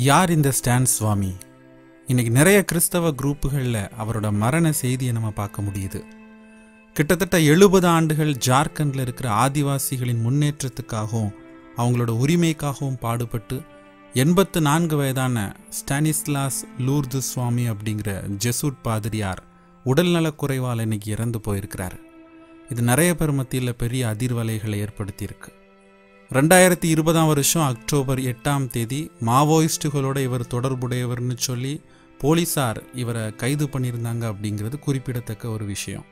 யார் இந்த ஸ்டான் சுவாமி இன்னைக்கு நிறைய கிறிஸ்தவ குரூப்புகளில் அவரோட மரண செய்தியை நம்ம பார்க்க முடியுது கிட்டத்தட்ட எழுபது ஆண்டுகள் ஜார்க்கண்டில் இருக்கிற ஆதிவாசிகளின் முன்னேற்றத்துக்காகவும் அவங்களோட உரிமைக்காகவும் பாடுபட்டு எண்பத்து நான்கு வயதான ஸ்டானிஸ்லாஸ் லூர்து சுவாமி அப்படிங்கிற ஜெசூட் பாதிரியார் உடல்நலக் குறைவால் இன்னைக்கு இறந்து போயிருக்கிறார் இது நிறைய பேர் மத்தியில் பெரிய அதிர்வலைகளை ஏற்படுத்தியிருக்கு ரெண்டாயிரத்தி இருபதாம் வருஷம் அக்டோபர் எட்டாம் தேதி மாவோயிஸ்டுகளோட இவர் தொடர்புடையவர்னு சொல்லி போலீஸார் இவரை கைது பண்ணியிருந்தாங்க அப்படிங்கிறது குறிப்பிடத்தக்க ஒரு விஷயம்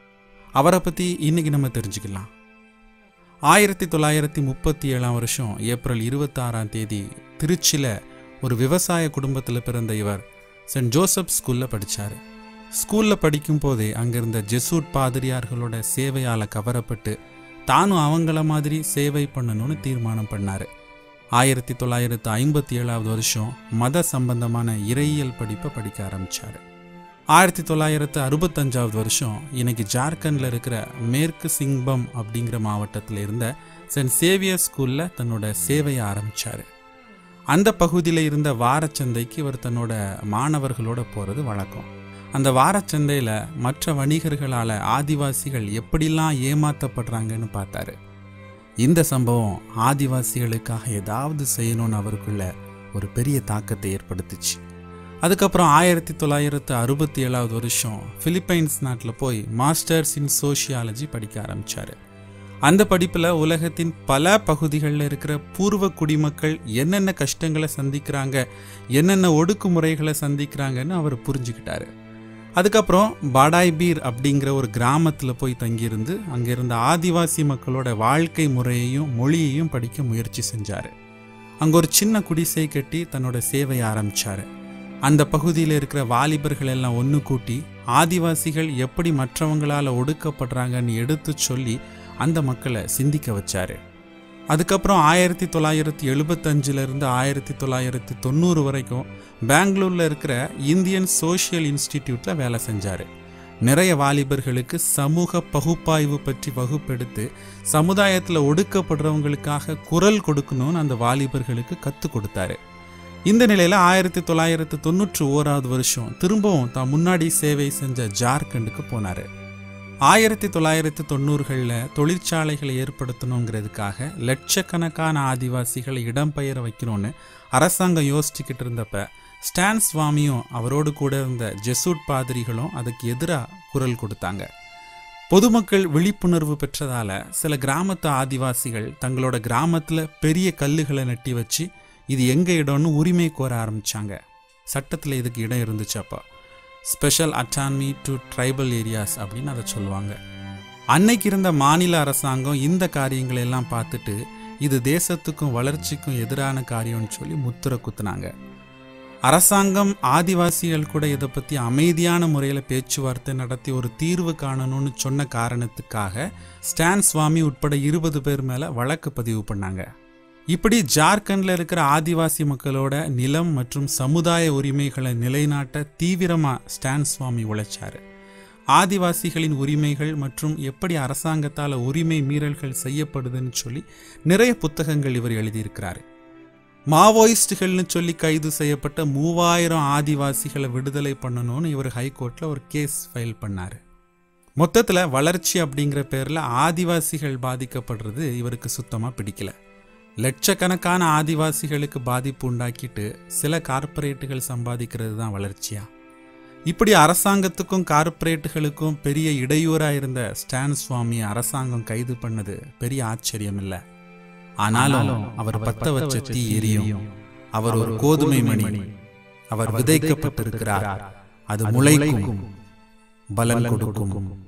அவரை பற்றி இன்னைக்கு நம்ம தெரிஞ்சுக்கலாம் ஆயிரத்தி தொள்ளாயிரத்தி முப்பத்தி ஏழாம் வருஷம் ஏப்ரல் இருபத்தாறாம் தேதி திருச்சியில் ஒரு விவசாய குடும்பத்தில் பிறந்த இவர் சென்ட் ஜோசப் ஸ்கூலில் படித்தார் ஸ்கூலில் படிக்கும் போதே அங்கிருந்த ஜெசூட் பாதிரியார்களோட சேவையால் கவரப்பட்டு தானும் அவங்கள மாதிரி சேவை பண்ணணும்னு தீர்மானம் பண்ணார் ஆயிரத்தி தொள்ளாயிரத்து ஐம்பத்தி ஏழாவது வருஷம் மத சம்பந்தமான இறையியல் படிப்பை படிக்க ஆரம்பித்தார் ஆயிரத்தி தொள்ளாயிரத்து அறுபத்தஞ்சாவது வருஷம் இன்னைக்கு ஜார்க்கண்டில் இருக்கிற மேற்கு சிங்பம் அப்படிங்கிற மாவட்டத்தில் இருந்த சென்ட் சேவியர் ஸ்கூலில் தன்னோட சேவையை ஆரம்பித்தார் அந்த பகுதியில் இருந்த வாரச்சந்தைக்கு இவர் தன்னோட மாணவர்களோட போகிறது வழக்கம் அந்த வாரச்சந்தையில் மற்ற வணிகர்களால் ஆதிவாசிகள் எப்படிலாம் ஏமாற்றப்படுறாங்கன்னு பார்த்தாரு இந்த சம்பவம் ஆதிவாசிகளுக்காக ஏதாவது செய்யணும்னு அவருக்குள்ள ஒரு பெரிய தாக்கத்தை ஏற்படுத்துச்சு அதுக்கப்புறம் ஆயிரத்தி தொள்ளாயிரத்து அறுபத்தி ஏழாவது வருஷம் பிலிப்பைன்ஸ் நாட்டில் போய் மாஸ்டர்ஸ் இன் சோஷியாலஜி படிக்க ஆரம்பித்தார் அந்த படிப்பில் உலகத்தின் பல பகுதிகளில் இருக்கிற பூர்வ குடிமக்கள் என்னென்ன கஷ்டங்களை சந்திக்கிறாங்க என்னென்ன ஒடுக்குமுறைகளை சந்திக்கிறாங்கன்னு அவர் புரிஞ்சுக்கிட்டாரு அதுக்கப்புறம் பாடாய்பீர் அப்படிங்கிற ஒரு கிராமத்தில் போய் தங்கியிருந்து அங்கே இருந்த ஆதிவாசி மக்களோட வாழ்க்கை முறையையும் மொழியையும் படிக்க முயற்சி செஞ்சார் அங்கே ஒரு சின்ன குடிசை கட்டி தன்னோட சேவையை ஆரம்பித்தார் அந்த பகுதியில் இருக்கிற வாலிபர்கள் எல்லாம் ஒன்று கூட்டி ஆதிவாசிகள் எப்படி மற்றவங்களால் ஒடுக்கப்படுறாங்கன்னு எடுத்து சொல்லி அந்த மக்களை சிந்திக்க வச்சாரு அதுக்கப்புறம் ஆயிரத்தி தொள்ளாயிரத்தி எழுபத்தஞ்சிலிருந்து ஆயிரத்தி தொள்ளாயிரத்தி தொண்ணூறு வரைக்கும் பெங்களூரில் இருக்கிற இந்தியன் சோஷியல் இன்ஸ்டிடியூட்டில் வேலை செஞ்சார் நிறைய வாலிபர்களுக்கு சமூக பகுப்பாய்வு பற்றி வகுப்பெடுத்து சமுதாயத்தில் ஒடுக்கப்படுறவங்களுக்காக குரல் கொடுக்கணும்னு அந்த வாலிபர்களுக்கு கற்றுக் கொடுத்தாரு இந்த நிலையில் ஆயிரத்தி தொள்ளாயிரத்து தொண்ணூற்றி ஓராவது வருஷம் திரும்பவும் தான் முன்னாடி சேவை செஞ்ச ஜார்க்கண்டுக்கு போனார் ஆயிரத்தி தொள்ளாயிரத்து தொண்ணூறுகளில் தொழிற்சாலைகளை ஏற்படுத்தணுங்கிறதுக்காக லட்சக்கணக்கான ஆதிவாசிகளை இடம்பெயர வைக்கணும்னு அரசாங்கம் யோசிச்சுக்கிட்டு இருந்தப்ப ஸ்டான் சுவாமியும் அவரோடு கூட இருந்த ஜெசூட் பாதிரிகளும் அதுக்கு எதிராக குரல் கொடுத்தாங்க பொதுமக்கள் விழிப்புணர்வு பெற்றதால சில கிராமத்து ஆதிவாசிகள் தங்களோட கிராமத்தில் பெரிய கல்லுகளை நட்டி வச்சு இது எங்க இடம்னு உரிமை கோர ஆரம்பிச்சாங்க சட்டத்தில் இதுக்கு இடம் இருந்துச்சு அப்போ special autonomy to tribal areas அப்படின்னு அதை சொல்லுவாங்க அன்னைக்கு இருந்த மாநில அரசாங்கம் இந்த காரியங்களை எல்லாம் பார்த்துட்டு இது தேசத்துக்கும் வளர்ச்சிக்கும் எதிரான காரியம்னு சொல்லி முத்திரை குத்துனாங்க அரசாங்கம் ஆதிவாசிகள் கூட இதை பற்றி அமைதியான முறையில் பேச்சுவார்த்தை நடத்தி ஒரு தீர்வு காணணும்னு சொன்ன காரணத்துக்காக ஸ்டான் சுவாமி உட்பட இருபது பேர் மேலே வழக்கு பதிவு பண்ணாங்க இப்படி ஜார்க்கண்டில் இருக்கிற ஆதிவாசி மக்களோட நிலம் மற்றும் சமுதாய உரிமைகளை நிலைநாட்ட தீவிரமாக ஸ்டான் சுவாமி உழைச்சார் ஆதிவாசிகளின் உரிமைகள் மற்றும் எப்படி அரசாங்கத்தால் உரிமை மீறல்கள் செய்யப்படுதுன்னு சொல்லி நிறைய புத்தகங்கள் இவர் எழுதியிருக்கிறார் மாவோயிஸ்டுகள்னு சொல்லி கைது செய்யப்பட்ட மூவாயிரம் ஆதிவாசிகளை விடுதலை பண்ணணும்னு இவர் ஹைகோர்ட்டில் ஒரு கேஸ் ஃபைல் பண்ணார் மொத்தத்தில் வளர்ச்சி அப்படிங்கிற பேரில் ஆதிவாசிகள் பாதிக்கப்படுறது இவருக்கு சுத்தமாக பிடிக்கல லட்சக்கணக்கான ஆதிவாசிகளுக்கு பாதிப்பு உண்டாக்கிட்டு சில கார்ப்பரேட்டுகள் சம்பாதிக்கிறது தான் வளர்ச்சியா இப்படி அரசாங்கத்துக்கும் கார்ப்பரேட்டுகளுக்கும் பெரிய இடையூறாக இருந்த ஸ்டான் சுவாமி அரசாங்கம் கைது பண்ணது பெரிய ஆச்சரியம் இல்லை ஆனாலும் அவர் பத்த வச்ச தீ எரியும் அவர் ஒரு கோதுமை மணி அவர் விதைக்கப்பட்டிருக்கிறார் அது முளைக்கும் பலன் கொடுக்கும்